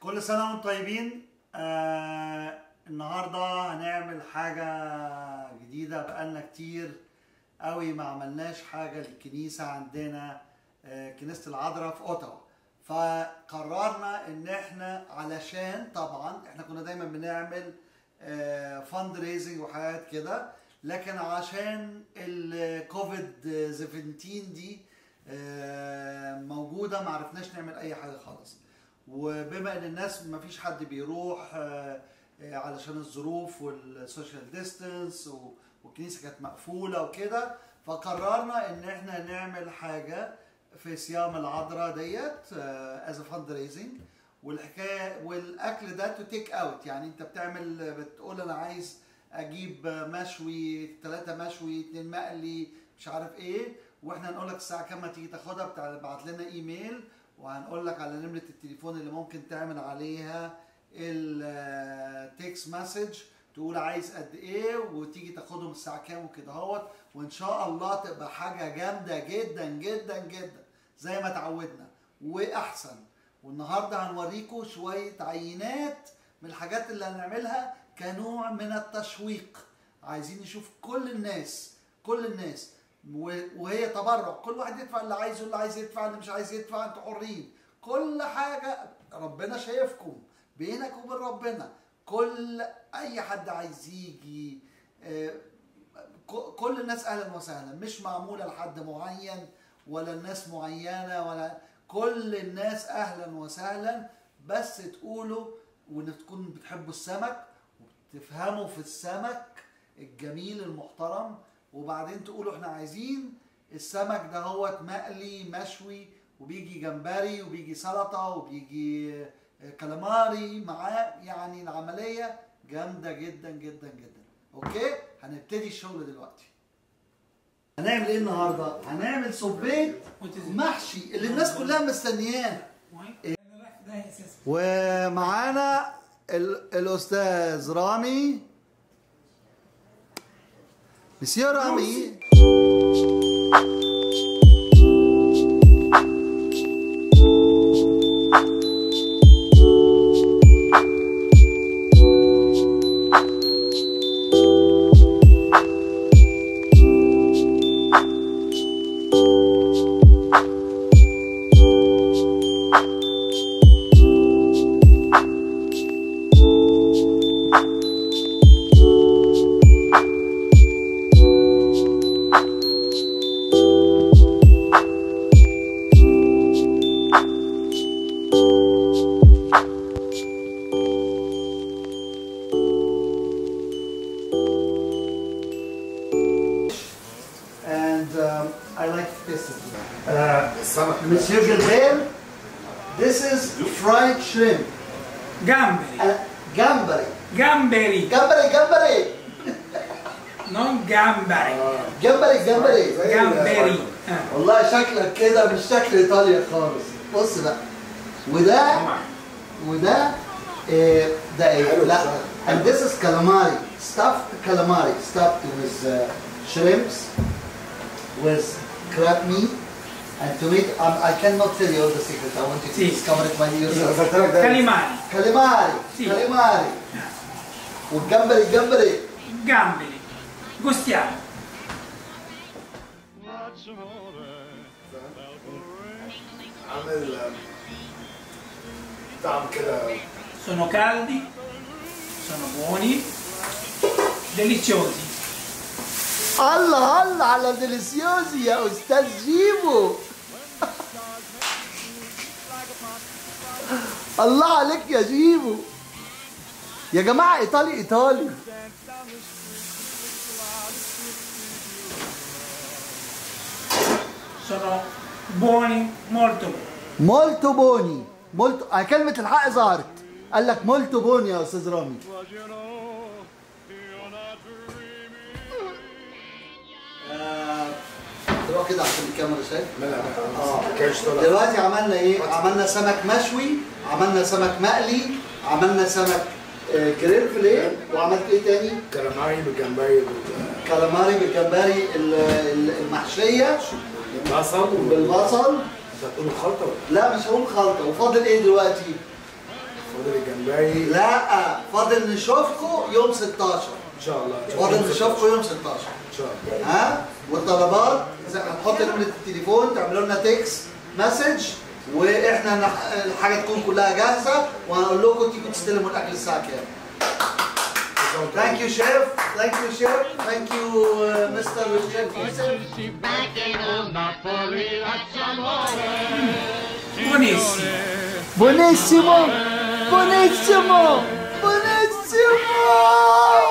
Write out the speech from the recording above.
كل سنة وانتم طيبين آه النهاردة هنعمل حاجة جديدة بقالنا كتير قوي ما عملناش حاجة للكنيسة عندنا آه كنيسة العذراء في اوتاوا فقررنا ان احنا علشان طبعا احنا كنا دايما بنعمل فند ريزنج وحاجات كده لكن عشان الكوفيد 17 دي آه، موجوده ما عرفناش نعمل اي حاجه خالص وبما ان الناس ما فيش حد بيروح آه، آه، علشان الظروف والسوشيال ديستانس والكنيسه كانت مقفوله وكده فقررنا ان احنا نعمل حاجه في صيام العذراء ديت از فند ريزنج والحكايه والاكل ده تو تيك اوت يعني انت بتعمل بتقول انا عايز اجيب مشوي ثلاثة مشوي اتنين مقلي مش عارف ايه واحنا هنقول لك الساعه كام ما تيجي تاخدها بتاع ابعت لنا ايميل وهنقول لك على نمره التليفون اللي ممكن تعمل عليها التكست مسج تقول عايز قد ايه وتيجي تاخدهم الساعه كام وكده اهوت وان شاء الله تبقى حاجه جامده جدا جدا جدا زي ما اتعودنا واحسن والنهارده هنوريكم شويه عينات من الحاجات اللي هنعملها كنوع من التشويق عايزين نشوف كل الناس كل الناس و- وهي تبرع كل واحد يدفع اللي عايزه اللي عايز يدفع اللي مش عايز يدفع انتوا حرين كل حاجه ربنا شايفكم بينك وبين ربنا كل اي حد عايز يجي آه، ك- كل الناس اهلا وسهلا مش معموله لحد معين ولا الناس معينه ولا كل الناس اهلا وسهلا بس تقولوا وان تكونوا بتحبوا السمك وتفهموا في السمك الجميل المحترم وبعدين تقولوا احنا عايزين السمك ده هو مقلي مشوي وبيجي جمبري وبيجي سلطه وبيجي آه، كالاماري معاه يعني العمليه جامده جدا جدا جدا اوكي هنبتدي الشغل دلوقتي هنعمل ايه النهارده هنعمل صبيت محشي اللي الناس كلها مستنياه ومعانا ال- الاستاذ رامي مسيو رامي and um, I like this. Uh, السمك Monsieur Gilbert, this is fried shrimp. Gamberi, Uh, gambari. gamberi, Gambari, gambari. non gambari, جمبري جمبري gamberi. Ah. والله شكلك كده مش شكل ايطاليا خالص بص بقى وده وده إيه ده ايه حلو لا الصراحة. and this is calamari stuffed calamari stuffed with uh, shrimps with crab meat and tomato um, I cannot tell you all the secrets I want you to Sì. discover it by yourself قلت لك ده Calimari, كاليماري Sì. كاليماري والجمبري جمبري gamberi. Gustiamo. عامل طعم كده Sono caldi, sono buoni, deliziosi. الله الله على ديليسيوزي يا استاذ جيبو الله عليك يا جيبو يا جماعه ايطالي ايطالي Sono buoni, molto buoni. مولتو بوني مولتو آه كلمه الحق ظهرت قال لك مولتو بوني يا استاذ رامي تروح كده عشان الكاميرا شايف لا لا اه ما كانش طالع دلوقتي عملنا ايه؟ عملنا سمك مشوي، عملنا سمك مقلي، عملنا سمك آه، جريل فيليه، وعملت ايه تاني؟ كلاماري بالجمبري كالاماري بالجمبري ال- ال- المحشيه بالبصل بالبصل انت هتقول خلطه ولا لا مش هقول خلطه وفاضل ايه دلوقتي؟ فاضل الجمبري لا فاضل نشوفكم يوم 16 ان شاء الله فاضل نشوفكم يوم 16 ان شاء الله ها والطلبات زي- هنحط نمرة التليفون تعملوا لنا تكست مسج واحنا نح- الحاجه تكون كلها جاهزه وهنقول لكم تيجوا تستلموا الاكل الساعه كام Thank you, chef. Thank you, chef. Thank you, uh, Mr. Chef Yusuf. Buonissimo. Buonissimo! Buonissimo! Buonissimo!